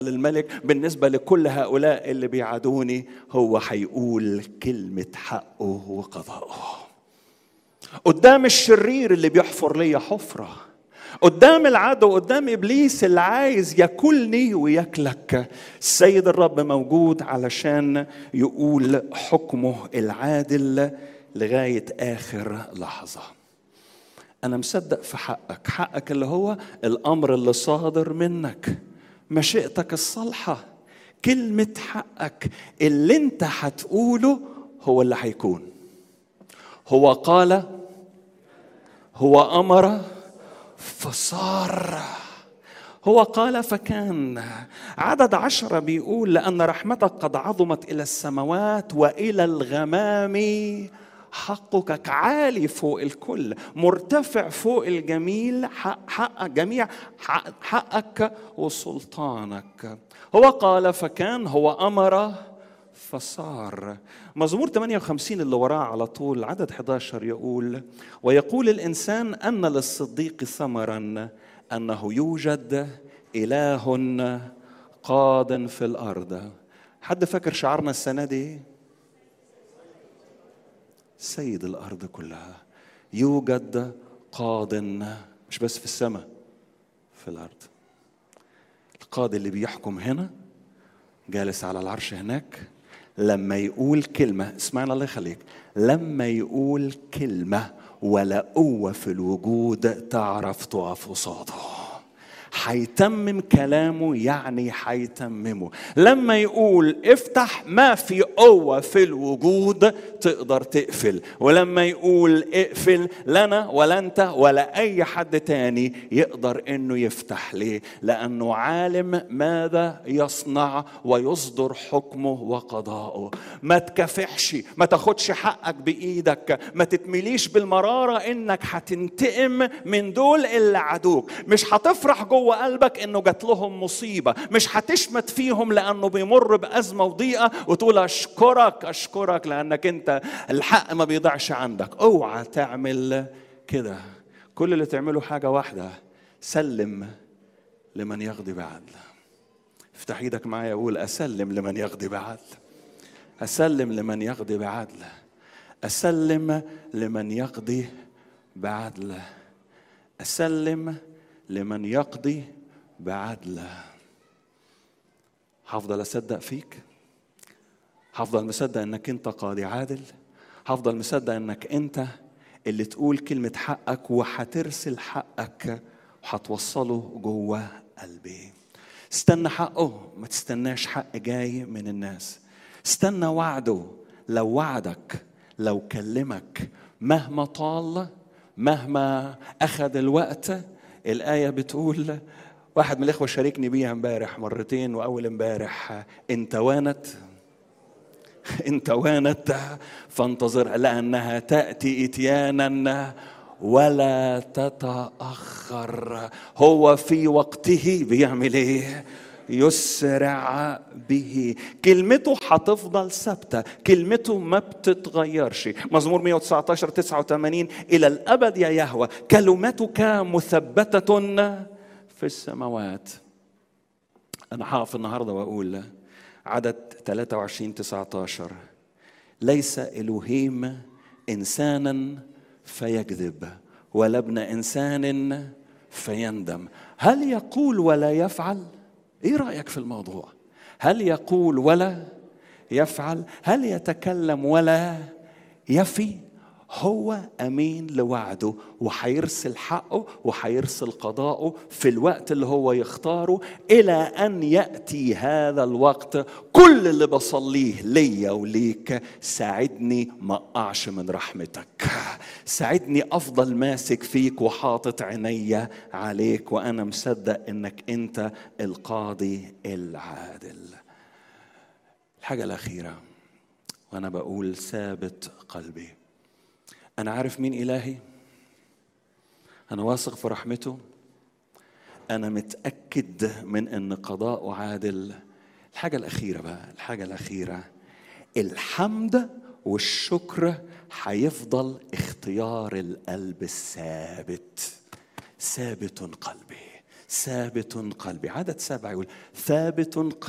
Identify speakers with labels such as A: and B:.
A: للملك بالنسبة لكل هؤلاء اللي بيعادوني هو هيقول كلمة حقه وقضائه قدام الشرير اللي بيحفر لي حفرة قدام العدو قدام ابليس اللي عايز ياكلني وياكلك السيد الرب موجود علشان يقول حكمه العادل لغايه اخر لحظه انا مصدق في حقك حقك اللي هو الامر اللي صادر منك مشيئتك الصالحه كلمه حقك اللي انت هتقوله هو اللي هيكون هو قال هو امر فصار هو قال فكان عدد عشرة بيقول لأن رحمتك قد عظمت إلى السماوات وإلى الغمام حقك عالي فوق الكل مرتفع فوق الجميل حق حقك جميع حق حقك وسلطانك هو قال فكان هو أمر فصار مزمور 58 اللي وراه على طول عدد 11 يقول ويقول الإنسان أن للصديق ثمرا أنه يوجد إله قاد في الأرض حد فاكر شعارنا السنة دي سيد الأرض كلها يوجد قاد مش بس في السماء في الأرض القاضي اللي بيحكم هنا جالس على العرش هناك لما يقول كلمة اسمعنا الله يخليك لما يقول كلمة ولا قوة في الوجود تعرف تقف قصاده هيتمم كلامه يعني هيتممه لما يقول افتح ما في قوة في الوجود تقدر تقفل ولما يقول اقفل لنا ولا انت ولا اي حد تاني يقدر انه يفتح ليه لانه عالم ماذا يصنع ويصدر حكمه وقضاءه ما تكافحش ما تاخدش حقك بايدك ما تتمليش بالمرارة انك هتنتقم من دول اللي عدوك مش هتفرح جوه جوه قلبك انه جات لهم مصيبه مش هتشمت فيهم لانه بيمر بازمه وضيقه وتقول اشكرك اشكرك لانك انت الحق ما بيضيعش عندك اوعى تعمل كده كل اللي تعمله حاجه واحده سلم لمن يقضي بعدل افتح ايدك معايا اقول اسلم لمن يقضي بعدل اسلم لمن يقضي بعدل اسلم لمن يقضي بعدل اسلم لمن يقضي بعدله هفضل اصدق فيك هفضل مصدق انك انت قاضي عادل هفضل مصدق انك انت اللي تقول كلمة حقك وهترسل حقك وهتوصله جوه قلبي استنى حقه ما تستناش حق جاي من الناس استنى وعده لو وعدك لو كلمك مهما طال مهما أخذ الوقت الآية بتقول واحد من الإخوة شاركني بيها امبارح مرتين وأول امبارح إن توانت إن توانت فانتظرها لأنها تأتي إتيانا ولا تتأخر هو في وقته بيعمل إيه؟ يسرع به كلمته هتفضل ثابته كلمته ما بتتغيرش مزمور 119 89 الى الابد يا يهوى كلمتك مثبته في السماوات انا هقف النهارده واقول عدد 23 19 ليس الوهيم انسانا فيكذب ولا ابن انسان فيندم هل يقول ولا يفعل ايه رايك في الموضوع هل يقول ولا يفعل هل يتكلم ولا يفي هو امين لوعده وهيرسل حقه وهيرسل قضاءه في الوقت اللي هو يختاره الى ان ياتي هذا الوقت كل اللي بصليه ليا وليك ساعدني ما اقعش من رحمتك ساعدني افضل ماسك فيك وحاطط عينيا عليك وانا مصدق انك انت القاضي العادل الحاجه الاخيره وانا بقول ثابت قلبي أنا عارف مين إلهي أنا واثق في رحمته أنا متأكد من أن قضاءه عادل الحاجة الأخيرة بقى الحاجة الأخيرة الحمد والشكر هيفضل اختيار القلب الثابت ثابت قلبي ثابت قلبي عدد سبعة يقول ثابت